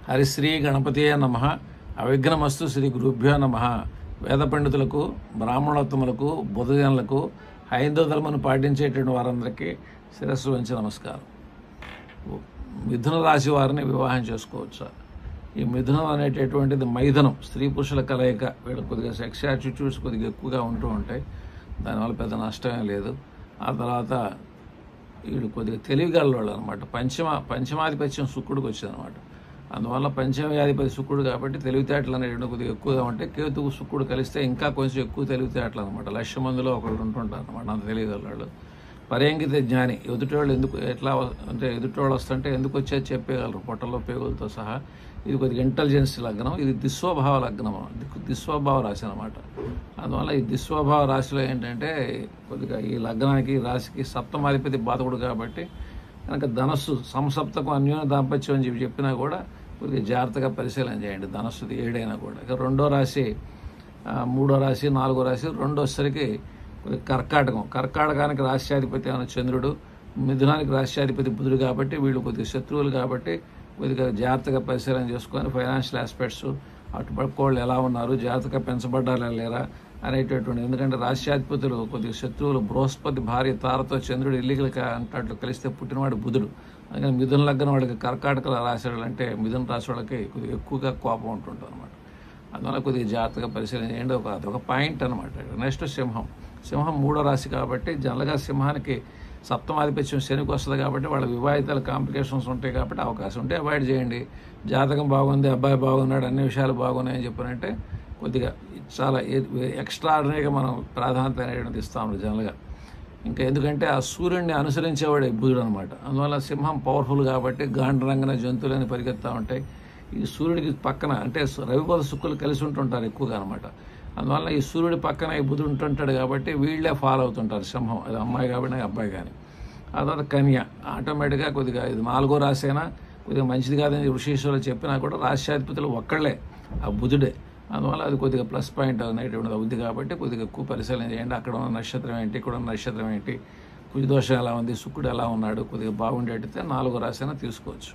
హరిశ్రీ గణపతియే నమ అవిఘ్నమస్తు శ్రీ గురుభ్యో నమ వేద పండితులకు బ్రాహ్మణోత్తములకు బుధజనులకు హైందవ ధర్మను పాటించేటువంటి వారందరికీ శిరస్సు వంచి నమస్కారం మిథున రాశి వారిని వివాహం చేసుకోవచ్చు ఈ మిథునం అనేటటువంటిది మైథునం స్త్రీ పురుషుల కలయిక వీళ్ళు కొద్దిగా సెక్స్ యాటిట్యూడ్స్ కొద్దిగా ఎక్కువగా ఉంటూ ఉంటాయి దానివల్ల పెద్ద నష్టమే లేదు ఆ తర్వాత వీళ్ళు కొద్దిగా తెలివిగలవాళ్ళు అనమాట పంచమ పంచమాధిపత్యం శుక్రుడికి వచ్చిందనమాట అందువల్ల పంచమాధిపతి శుక్రుడు కాబట్టి తెలివితేటలు అనేటువంటి కొద్దిగా ఎక్కువగా ఉంటాయి కేతువు శుక్రుడు కలిస్తే ఇంకా కొంచెం ఎక్కువ తెలివితేటలు అనమాట లక్ష మందిలో ఒకళ్ళు ఉంటుంటారు అనమాట అంత తెలియగలవాళ్ళు పర్యంకిత జ్ఞాని ఎదుటోళ్ళు ఎందుకు ఎట్లా వ- అంటే ఎదుటోళ్ళు వస్తుంటే ఎందుకు వచ్చేది చెప్పేయగలరు పొట్టలో పేగులతో సహా ఇది కొద్దిగా ఇంటెలిజెన్స్ లగ్నం ఇది దిస్వభావ లగ్నం దిక్కు- దిస్వభావ రాశి అనమాట అందువల్ల ఈ దిస్వభావ రాశిలో ఏంటంటే కొద్దిగా ఈ లగ్నానికి ఈ రాశికి సప్తమాధిపతి బాధకుడు కాబట్టి కనుక ధనస్సు సంసప్తకం అన్యోన్య దాంపత్యం అని చెప్పి చెప్పినా కూడా కొద్దిగా జాగ్రత్తగా పరిశీలన చేయండి ధనస్సుది ఏడైనా కూడా ఇక రెండో రాశి ఆ, మూడో రాశి నాలుగో రాశి రెండోసరికి కొద్దిగా కర్కాటకం కర్కాటకానికి రాష్ట్రాధిపతి అయిన చంద్రుడు మిథునానికి రాష్ట్రాధిపతి బుధుడు కాబట్టి వీళ్ళు కొద్దిగా శత్రువులు కాబట్టి కొద్దిగా జాగ్రత్తగా పరిశీలన చేసుకొని ఫైనాన్షియల్ ఆస్పెక్ట్స్ అటుపక్కోళ్ళు ఎలా ఉన్నారు జాగ్రత్తగా పెంచబడ్డారా లేరా అనేటటువంటి ఎందుకంటే రాష్ట్రాధిపతులు కొద్దిగా శత్రువులు బృహస్పతి భార్య తారతో చంద్రుడు ఇల్లీగల్ అంటట్లు కలిస్తే పుట్టినవాడు బుధుడు అందుకని మిథున లగ్నం వాళ్ళకి కర్కాటక రాశి వాళ్ళు అంటే మిథున రాశి వాళ్ళకి కొద్దిగా ఎక్కువగా కోపం ఉంటుంటుంది అనమాట అందువల్ల కొద్దిగా జాగ్రత్తగా పరిశీలన చేయండి ఒక అదొక పాయింట్ అనమాట నెక్స్ట్ సింహం సింహం మూడో రాశి కాబట్టి జనరల్గా సింహానికి సప్తమాధిపత్యం శనికి వస్తుంది కాబట్టి వాళ్ళ వివాహితాల కాంప్లికేషన్స్ ఉంటాయి కాబట్టి అవకాశం ఉంటే అవాయిడ్ చేయండి జాతకం బాగుంది అబ్బాయి బాగున్నాడు అన్ని విషయాలు బాగున్నాయని చెప్పారంటే కొద్దిగా చాలా ఎక్స్ట్రాడినరీగా మనం ప్రాధాన్యత అనేటువంటిది ఇస్తాము జనరల్గా ఇంకా ఎందుకంటే ఆ సూర్యుడిని అనుసరించేవాడు ఈ బుధుడు అనమాట అందువల్ల సింహం పవర్ఫుల్ కాబట్టి గాండ్రంగన జంతువులని పరిగెత్తా ఉంటాయి ఈ సూర్యుడికి పక్కన అంటే రవిపద శుక్రులు కలిసి ఉంటుంటారు ఎక్కువగా అనమాట అందువల్ల ఈ సూర్యుడి పక్కన ఈ బుధుడు ఉంటుంటాడు కాబట్టి వీళ్ళే ఫాలో అవుతుంటారు సింహం అది అమ్మాయి కాబట్టి అబ్బాయి కానీ ఆ తర్వాత కన్య ఆటోమేటిక్గా కొద్దిగా ఇది నాలుగో రాశి అయినా కొద్దిగా మంచిది కాదని ఋషీశ్వరులు చెప్పినా కూడా రాష్ట్రాధిపతులు ఒక్కళ్ళే ఆ బుధుడే అందువల్ల అది కొద్దిగా ప్లస్ పాయింట్ అనేటువంటిది అవుద్ది కాబట్టి కొద్దిగా ఎక్కువ పరిశీలన చేయండి అక్కడ ఉన్న నక్షత్రం ఏంటి ఇక్కడ ఉన్న నక్షత్రం ఏంటి కుజదోషం ఎలా ఉంది శుక్రుడు ఎలా ఉన్నాడు కొద్దిగా బాగుండేటైతే నాలుగో రాశి అయినా తీసుకోవచ్చు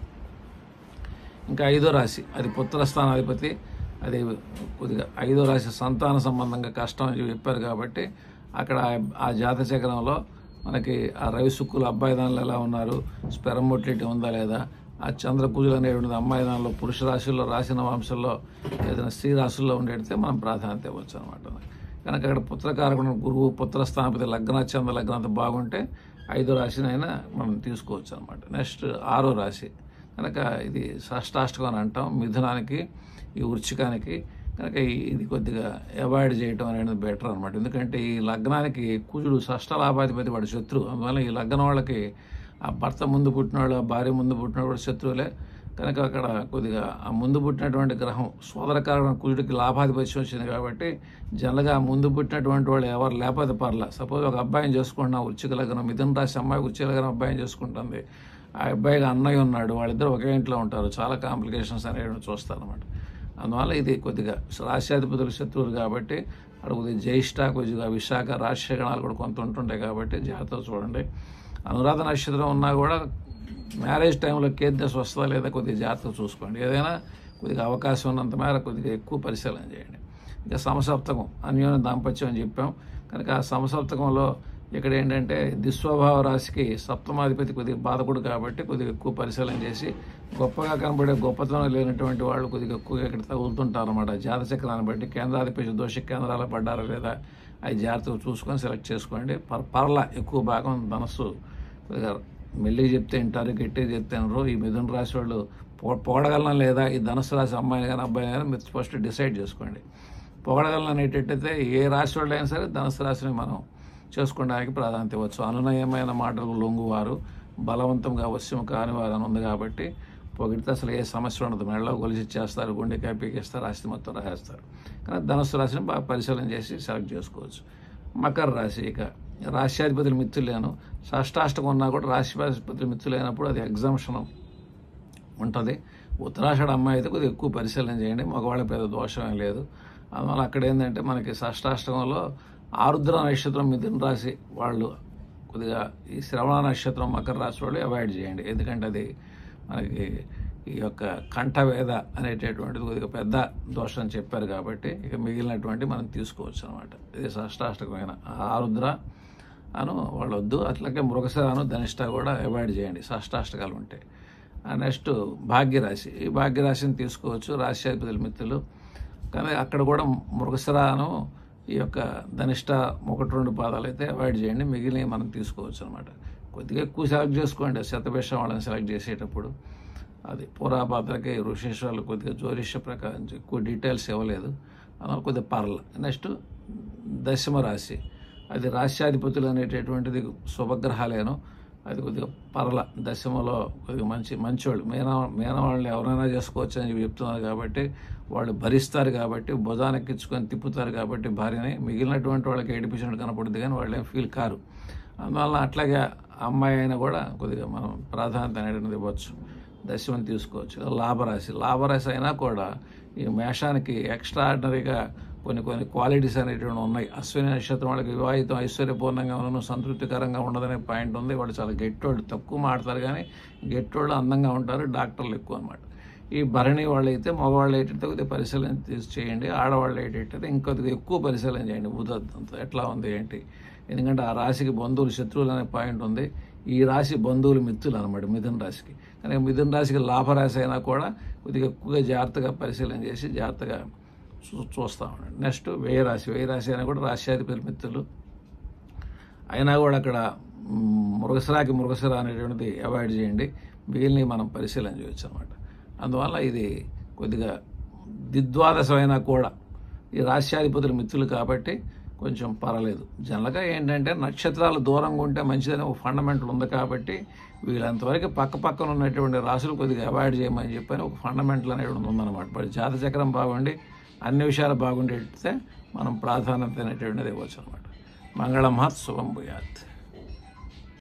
ఇంకా ఐదో రాశి అది పుత్రస్థానాధిపతి అది కొద్దిగా ఐదో రాశి సంతాన సంబంధంగా కష్టం అని చెప్పారు కాబట్టి అక్కడ ఆ- ఆ జాత చక్రంలో మనకి ఆ రవి శుక్కులు అబ్బాయి దానిలో ఎలా ఉన్నారు స్పెరం మొటిలిటీ ఉందా లేదా ఆ చంద్ర కుజులు అనేటువంటిది అమ్మాయి దానిలో పురుష రాశుల్లో రాసిన వంశంలో ఏదైనా స్త్రీ రాశుల్లో ఉండేటితే మనం ప్రాధాన్యత ఇవ్వచ్చు అనమాట కనుక అక్కడ పుత్రకారకుడు గురువు పుత్రస్థానపతి లగ్న చంద్ర లగ్నం అంతా బాగుంటే ఐదో రాశినైనా మనం తీసుకోవచ్చు అనమాట నెక్స్ట్ ఆరో రాశి కనుక ఇది షష్టాష్టకం అని అంటాం మిథునానికి ఈ వృచ్చికానికి కనుక ఈ- ఇది కొద్దిగా అవాయిడ్ చేయటం అనేది బెటర్ అనమాట ఎందుకంటే ఈ లగ్నానికి కుజుడు షష్ట లాభాధిపతి వాడు శత్రువు అందువల్ల ఈ లగ్నం వాళ్ళకి ఆ భర్త ముందు పుట్టినవాడు ఆ భార్య ముందు పుట్టినవాడు కూడా శత్రువులే కనుక అక్కడ కొద్దిగా ఆ ముందు పుట్టినటువంటి గ్రహం సోదరకారణ కుజుడికి లాభాధిపత్యం వచ్చింది కాబట్టి జనరల్గా ఆ ముందు పుట్టినటువంటి వాళ్ళు ఎవరు లేకపోతే పర్లా సపోజ్ ఒక అబ్బాయిని చేసుకుంటున్నా వృచ్చిక లగ్నం మిథున రాశి అమ్మాయి వృచ్చిక లగ్నం అబ్బాయిని చేసుకుంటుంది ఆ అబ్బాయికి అన్నయ్య ఉన్నాడు వాళ్ళిద్దరు ఒకే ఇంట్లో ఉంటారు చాలా కాంప్లికేషన్స్ అనేవి చూస్తారు అనమాట అందువల్ల ఇది కొద్దిగా రాష్ట్రాధిపతులు శత్రువులు కాబట్టి అక్కడ కొద్దిగా జ్యేష్ఠ కొద్దిగా విశాఖ రాశిగణాలు కూడా కొంత ఉంటుంటాయి కాబట్టి జాగ్రత్తగా చూడండి అనురాధ నక్షత్రం ఉన్నా కూడా మ్యారేజ్ టైంలో కేర్నెస్ వస్తుందా లేదా కొద్దిగా జాగ్రత్తగా చూసుకోండి ఏదైనా కొద్దిగా అవకాశం ఉన్నంత మేర కొద్దిగా ఎక్కువ పరిశీలన చేయండి ఇంకా సమసప్తకం అన్యోన్య దాంపత్యం అని చెప్పాం కనుక ఆ సమసప్తకంలో ఇక్కడ ఏంటంటే దిస్వభావ రాశికి సప్తమాధిపతి కొద్దిగా బాధకుడు కాబట్టి కొద్దిగా ఎక్కువ పరిశీలన చేసి గొప్పగా కనబడే గొప్పతనం లేనటువంటి వాళ్ళు కొద్దిగా ఎక్కువగా ఇక్కడ తగులుతుంటారు అనమాట జాతచక్రాన్ని బట్టి కేంద్రాధిపతి దోష కేంద్రాలు పడ్డారా లేదా అవి జాగ్రత్తగా చూసుకొని సెలెక్ట్ చేసుకోండి పర్ పర్ల ఎక్కువ భాగం ధనస్సు కొద్దిగా మెల్లిగా చెప్తే వింటారు గట్టిగా చెప్తే వినరు ఈ మిథున రాశి వాళ్ళు పో పోడగలనా లేదా ఈ ధనుసు రాశి అమ్మాయిని కానీ అబ్బాయిని కానీ మీరు ఫస్ట్ డిసైడ్ చేసుకోండి పొగడగలను అనేటట్టయితే ఏ రాశి వాళ్ళు అయినా సరే ధనుసు రాశిని మనం చేసుకోవడానికి ప్రాధాన్యత ఇవ్వచ్చు అనునయమైన మాటలు లొంగువారు బలవంతంగా వశ్యం కాని వారు అని ఉంది కాబట్టి పొగిడితే అసలు ఏ సమస్య ఉండదు మెడలో గొలిసి చేస్తారు గుండెకాయ పీకేస్తారు రాశి మొత్తం రాసేస్తారు కానీ ధనుసు రాశిని బాగా పరిశీలన చేసి సెలెక్ట్ చేసుకోవచ్చు మకర రాశి ఇక రాశ్యాధిపతులు మిత్రులేను షష్టాష్టకం ఉన్నా కూడా రాశిపతులు మిత్రులైనప్పుడు అది ఎగ్జామ్షన్ ఉంటుంది ఉత్తరాషాఢ అమ్మాయి అయితే కొద్దిగా ఎక్కువ పరిశీలన చేయండి మగవాళ్ళ పెద్ద దోషం ఏం లేదు అందువల్ల అక్కడ ఏంటంటే మనకి షష్టాష్టకంలో ఆరుద్ర నక్షత్రం మిథున రాశి వాళ్ళు కొద్దిగా ఈ శ్రవణ నక్షత్రం మకర రాశి వాళ్ళు అవాయిడ్ చేయండి ఎందుకంటే అది మనకి ఈ యొక్క కంఠవేద అనేటటువంటిది కొద్దిగా పెద్ద దోషం చెప్పారు కాబట్టి ఇక మిగిలినటువంటి మనం తీసుకోవచ్చు అనమాట ఇది షష్టాష్టకమైన ఆరుద్ర అను వాళ్ళు వద్దు అట్లాగే మృగశరాను ధనిష్ట కూడా అవాయిడ్ చేయండి షష్టాష్టకాలు ఉంటాయి నెక్స్ట్ భాగ్యరాశి ఈ భాగ్యరాశిని తీసుకోవచ్చు రాశ్యాధిపతుల మిత్రులు కానీ అక్కడ కూడా మృగశరాను ఈ యొక్క ధనిష్ట ఒకటి రెండు పాదాలు అయితే అవాయిడ్ చేయండి మిగిలినవి మనం తీసుకోవచ్చు అనమాట కొద్దిగా ఎక్కువ సెలెక్ట్ చేసుకోండి శతభిషం వాళ్ళని సెలెక్ట్ చేసేటప్పుడు అది పురాపాత్రకి ఋషేశ్వర్లు కొద్దిగా జ్యోతిష్య ప్రకారం ఎక్కువ డీటెయిల్స్ ఇవ్వలేదు అందువల్ల కొద్దిగా పర్ల నెక్స్ట్ దశమ రాశి అది రాశ్యాధిపతులు అనేటటువంటిది శుభగ్రహాలేను అది కొద్దిగా పర్ల దశమలో కొద్దిగా మంచి మంచివాళ్ళు మేన మేనవాళ్ళని ఎవరైనా చేసుకోవచ్చు అని చెప్పి చెప్తున్నారు కాబట్టి వాళ్ళు భరిస్తారు కాబట్టి భుజానెక్కించుకొని తిప్పుతారు కాబట్టి భార్యని మిగిలినటువంటి వాళ్ళకి ఏడిపించినట్టు కనపడుతుంది కానీ వాళ్ళు ఏం ఫీల్ కారు అందువల్ల అట్లాగే అమ్మాయి అయినా కూడా కొద్దిగా మనం ప్రాధాన్యత అనేటువంటిది ఇవ్వచ్చు దశమం తీసుకోవచ్చు లాభరాశి లాభరాశి అయినా కూడా ఈ మేషానికి ఎక్స్ట్రా ఆర్డినరీగా కొన్ని కొన్ని క్వాలిటీస్ అనేటువంటి ఉన్నాయి అశ్విని నక్షత్రం వాళ్ళకి వివాహితం ఐశ్వర్యపూర్ణంగా ఉండను సంతృప్తికరంగా ఉండదనే పాయింట్ ఉంది వాళ్ళు చాలా గెట్టోళ్ళు తక్కువ మాడతారు కానీ గెట్టోళ్ళు అందంగా ఉంటారు డాక్టర్లు ఎక్కువ అనమాట ఈ భరణి వాళ్ళు అయితే మగవాళ్ళు ఏంటంటే కొద్దిగా పరిశీలన తీసి చేయండి ఆడవాళ్ళు ఏంటంటే ఇంకొద్దిగా ఎక్కువ పరిశీలన చేయండి బుధంతో ఎట్లా ఉంది ఏంటి ఎందుకంటే ఆ రాశికి బంధువులు శత్రువులు అనే పాయింట్ ఉంది ఈ రాశి బంధువులు మిత్రులు అనమాట మిథున రాశికి కానీ మిథున రాశికి లాభరాశి అయినా కూడా కొద్దిగా ఎక్కువగా జాగ్రత్తగా పరిశీలన చేసి జాగ్రత్తగా చూ చూస్తూ ఉండండి నెక్స్ట్ వ్యయరాశి వ్యయరాశి అయినా కూడా రాశ్యాధిపతి మిత్రులు అయినా కూడా అక్కడ మ్, మృగశిరాకి మృగశిర అనేటువంటిది అవాయిడ్ చేయండి మిగిలినవి మనం పరిశీలన చేయొచ్చు అనమాట అందువల్ల ఇది కొద్దిగా దిద్వాదశమైనా కూడా ఈ రాశ్యాధిపతుల మిత్రులు కాబట్టి కొంచెం పర్వాలేదు జనరల్గా ఏంటంటే నక్షత్రాలు దూరంగా ఉంటే మంచిదని ఒక ఫండమెంటల్ ఉంది కాబట్టి వీళ్ళంతవరకు పక్క పక్కన ఉన్నటువంటి రాసులు కొద్దిగా అవాయిడ్ చేయమని చెప్పని ఒక ఫండమెంటల్ అనేటువంటి ఉందన్నమాట మరి జాత చక్రం బాగుండి అన్ని విషయాలు బాగుండేస్తే మనం ప్రాధాన్యత అనేటువంటిది ఇవ్వచ్చు అనమాట మంగళ మహత్ శుభం భూయాత్